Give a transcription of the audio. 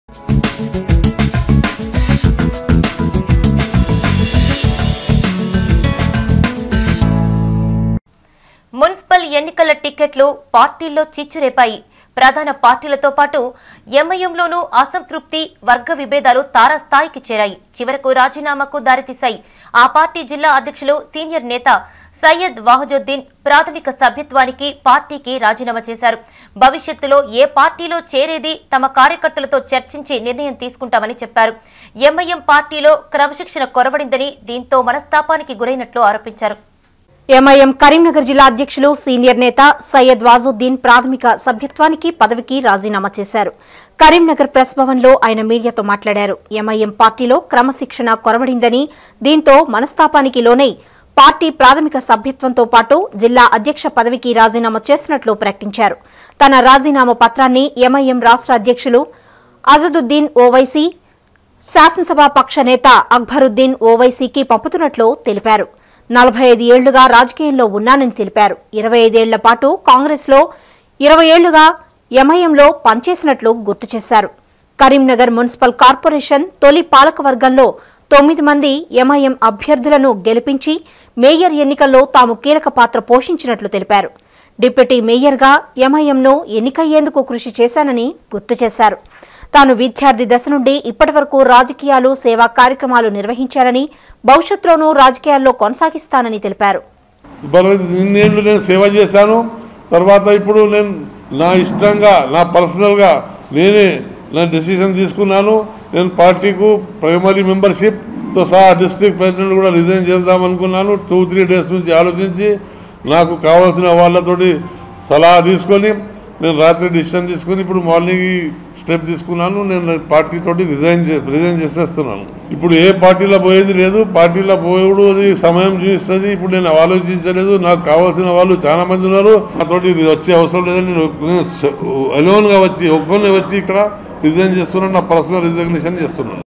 municipal ఎన్నికల టికెట్లు పార్టీల్లో చిచ్చురేపాయి ప్రధాన పార్టీలతో పాటు ఎంఐఎంలోనూ అసంతృప్తి వర్గ విభేదాలు తారాస్థాయికి చేరాయి చివరకు రాజీనామాకు దారితీశాయి ఆ పార్టీ జిల్లా అధ్యక్షులు సీనియర్ నేత సయ్యద్ వాహజుద్దీన్ ప్రాథమిక సభ్యత్వానికి పార్టీకి రాజీనామా చేశారు భవిష్యత్తులో ఏ పార్టీలో చేరేది తమ కార్యకర్తలతో చర్చించి నిర్ణయం తీసుకుంటామని చెప్పారు ఎంఐఎం పార్టీలో క్రమశిక్షణ కొరవడిందని దీంతో మనస్తాపానికి గురైనట్లు ఆరోపించారు ఎంఐఎం కరీంనగర్ జిల్లా అధ్యక్షులు సీనియర్ నేత సయ్యద్ వాజుద్దీన్ ప్రాథమిక సభ్యత్వానికి పదవికి రాజీనామా చేశారు కరీంనగర్ ప్రెస్ భవన్ లో ఆయన మీడియాతో మాట్లాడారు ఎంఐఎం పార్టీలో క్రమశిక్షణ కొరవడిందని దీంతో మనస్తాపానికి లోనై పార్టీ ప్రాథమిక సభ్యత్వంతో పాటు జిల్లా అధ్యక్ష పదవికి రాజీనామా చేస్తున్నట్లు ప్రకటించారు తన రాజీనామా పత్రాన్ని ఎంఐఎం రాష్ట్ర అధ్యక్షులు అజదుద్దీన్ ఓవైసీ శాసనసభ పక్ష నేత అక్బరుద్దీన్ ఓవైసీకి పంపుతున్నట్లు తెలిపారు నలభై ఐదు ఏళ్లుగా రాజకీయంలో ఉన్నానని తెలిపారు ఇరవై ఐదేళ్ల పాటు కాంగ్రెస్లో ఇరవై ఏళ్లుగా ఎంఐఎంలో పనిచేసినట్లు గుర్తు చేశారు కరీంనగర్ మున్సిపల్ కార్పొరేషన్ తొలి పాలకవర్గంలో తొమ్మిది మంది ఎంఐఎం అభ్యర్థులను గెలిపించి మేయర్ ఎన్నికల్లో తాము కీలక పాత్ర పోషించినట్లు తెలిపారు డిప్యూటీ మేయర్గా ఎంఐఎంను ఎన్నికయ్యేందుకు కృషి చేశానని గుర్తు చేశారు తాను విద్యార్థి దశ నుండి ఇప్పటి వరకు రాజకీయాలు సేవా కార్యక్రమాలు నిర్వహించారని భవిష్యత్తులోనూ రాజకీయాల్లో కొనసాగిస్తానని తెలిపారు ఇప్పటి ఇన్నేళ్ళు నేను సేవ చేశాను తర్వాత ఇప్పుడు నేను నా ఇష్టంగా నా పర్సనల్గా నేనే నా డెసిషన్ తీసుకున్నాను నేను పార్టీకు ప్రైమరీ మెంబర్షిప్తో సహా డిస్ట్రిక్ట్ ప్రెసిడెంట్ కూడా రిజైన్ చేద్దాం అనుకున్నాను టూ త్రీ డేస్ నుంచి ఆలోచించి నాకు కావాల్సిన వాళ్ళతోటి సలహా తీసుకొని నేను రాత్రి డిసిషన్ తీసుకొని ఇప్పుడు మార్నింగ్ ఈ స్టెప్ తీసుకున్నాను నేను పార్టీ తోటి రిజైన్ చే రిజైన్ చేసేస్తున్నాను ఇప్పుడు ఏ పార్టీలో పోయేది లేదు పార్టీలో పోయేడు అది సమయం చూపిస్తుంది ఇప్పుడు నేను ఆలోచించలేదు నాకు కావాల్సిన వాళ్ళు చాలా మంది ఉన్నారు నాతోటి ఇది వచ్చే అవసరం లేదని నేను అలోన్గా వచ్చి ఒక్కరిని వచ్చి ఇక్కడ రిజైన్ చేస్తున్నాను నా పర్సనల్ రిజగ్నేషన్ చేస్తున్నాను